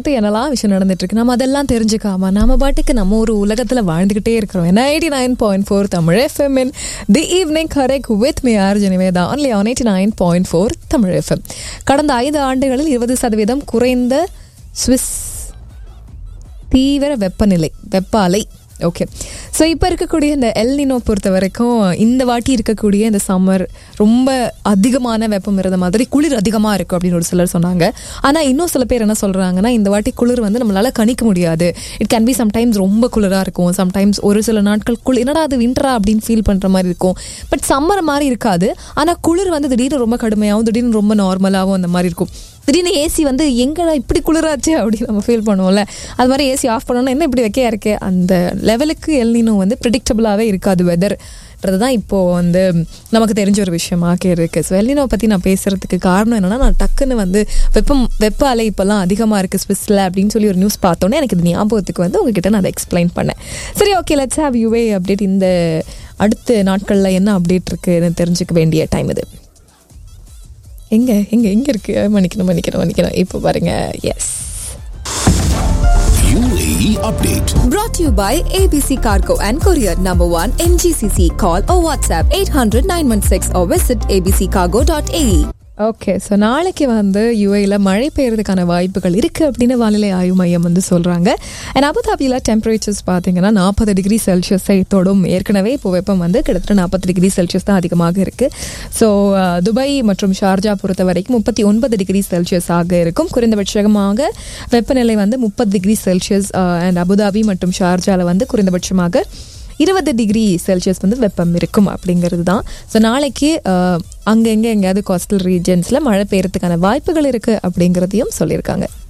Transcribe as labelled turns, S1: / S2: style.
S1: சுற்றி என்னெல்லாம் விஷயம் நடந்துட்டு இருக்கு நம்ம அதெல்லாம் தெரிஞ்சுக்காம நம்ம பாட்டுக்கு நம்ம ஒரு உலகத்தில் வாழ்ந்துக்கிட்டே இருக்கிறோம் eighty nine point four Tamil FM in the evening correct with me R Jenivetha only on eighty nine point four Tamil FM கடந்த ஐந்து ஆண்டுகளில் இருபது சதவீதம் குறைந்த ஸ்விஸ் தீவிர வெப்பநிலை வெப்ப அலை ஓகே ஸோ இப்போ இருக்கக்கூடிய இந்த எல்னினோ பொறுத்த வரைக்கும் இந்த வாட்டி இருக்கக்கூடிய இந்த சம்மர் ரொம்ப அதிகமான வெப்பம் இருந்த மாதிரி குளிர் அதிகமாக இருக்கும் அப்படின்னு ஒரு சிலர் சொன்னாங்க ஆனால் இன்னும் சில பேர் என்ன சொல்கிறாங்கன்னா இந்த வாட்டி குளிர் வந்து நம்மளால் கணிக்க முடியாது இட் கேன் பி சம்டைம்ஸ் ரொம்ப குளிராக இருக்கும் சம்டைம்ஸ் ஒரு சில நாட்கள் குளிர் என்னடா அது விண்டரா அப்படின்னு ஃபீல் பண்ணுற மாதிரி இருக்கும் பட் சம்மர் மாதிரி இருக்காது ஆனால் குளிர் வந்து திடீர்னு ரொம்ப கடுமையாகவும் திடீர்னு ரொம்ப நார்மலாகவும் அந்த மாதிரி இருக்கும் திடீர்னு ஏசி வந்து எங்கடா இப்படி குளிராச்சு அப்படின்னு நம்ம ஃபீல் பண்ணுவோம்ல அது மாதிரி ஏசி ஆஃப் பண்ணோன்னா என்ன இப்படி வைக்கையா இருக்கே அந்த லெவலுக்கு எல்னினும் வந்து ப்ரிடிக்டபுளாகவே இருக்காது வெதர்ன்றது தான் இப்போது வந்து நமக்கு தெரிஞ்ச ஒரு விஷயமாக இருக்குது ஸோ எல்னினோ பற்றி நான் பேசுகிறதுக்கு காரணம் என்னென்னா நான் டக்குன்னு வந்து வெப்பம் வெப்ப அலை இப்போல்லாம் அதிகமாக இருக்குது ஸ்விஸ்ஸில் அப்படின்னு சொல்லி ஒரு நியூஸ் பார்த்தோன்னே எனக்கு இது ஞாபகத்துக்கு வந்து உங்ககிட்ட நான் அதை எக்ஸ்பிளைன் பண்ணேன் சரி okay let's have UAE update இந்த அடுத்த நாட்களில் என்ன அப்டேட் இருக்குன்னு தெரிஞ்சுக்க வேண்டிய டைம் இது எங்க எங்க எங்க இருக்கு மன்னிக்கணும் மன்னிக்கணும் மன்னிக்கணும் இப்போ பாருங்க yes
S2: UAE update.
S3: Brought to you by ABC Cargo and Courier Number 1 MGCC. Call or WhatsApp 800 916 or visit abccargo.ae.
S1: Okay so நாளைக்கு வந்து யுஏயில் மழை பெய்யறதுக்கான வாய்ப்புகள் இருக்குது அப்படின்னு வானிலை ஆய்வு மையம் வந்து சொல்கிறாங்க அண்ட் அபுதாபியில் டெம்பரேச்சர்ஸ் பார்த்தீங்கன்னா நாற்பது டிகிரி செல்சியஸை தொடும் ஏற்கனவே இப்போ வெப்பம் வந்து கிட்டத்தட்ட நாற்பது டிகிரி செல்சியஸ் தான் அதிகமாக இருக்குது ஸோ துபாய் மற்றும் ஷார்ஜா பொறுத்த வரைக்கும் முப்பத்தி ஒன்பது டிகிரி செல்சியஸ் ஆக இருக்கும் குறைந்தபட்சமாக வெப்பநிலை வந்து முப்பது டிகிரி செல்சியஸ் அண்ட் அபுதாபி மற்றும் ஷார்ஜாவில் வந்து குறைந்தபட்சமாக இருபது டிகிரி செல்சியஸ் வந்து வெப்பம் இருக்கும் அப்படிங்கிறது தான் ஸோ நாளைக்கு அங்கங்கே எங்கேயாவது கோஸ்டல் ரீஜன்ஸில் மழை பெய்யறதுக்கான வாய்ப்புகள் இருக்குது அப்படிங்கிறதையும் சொல்லியிருக்காங்க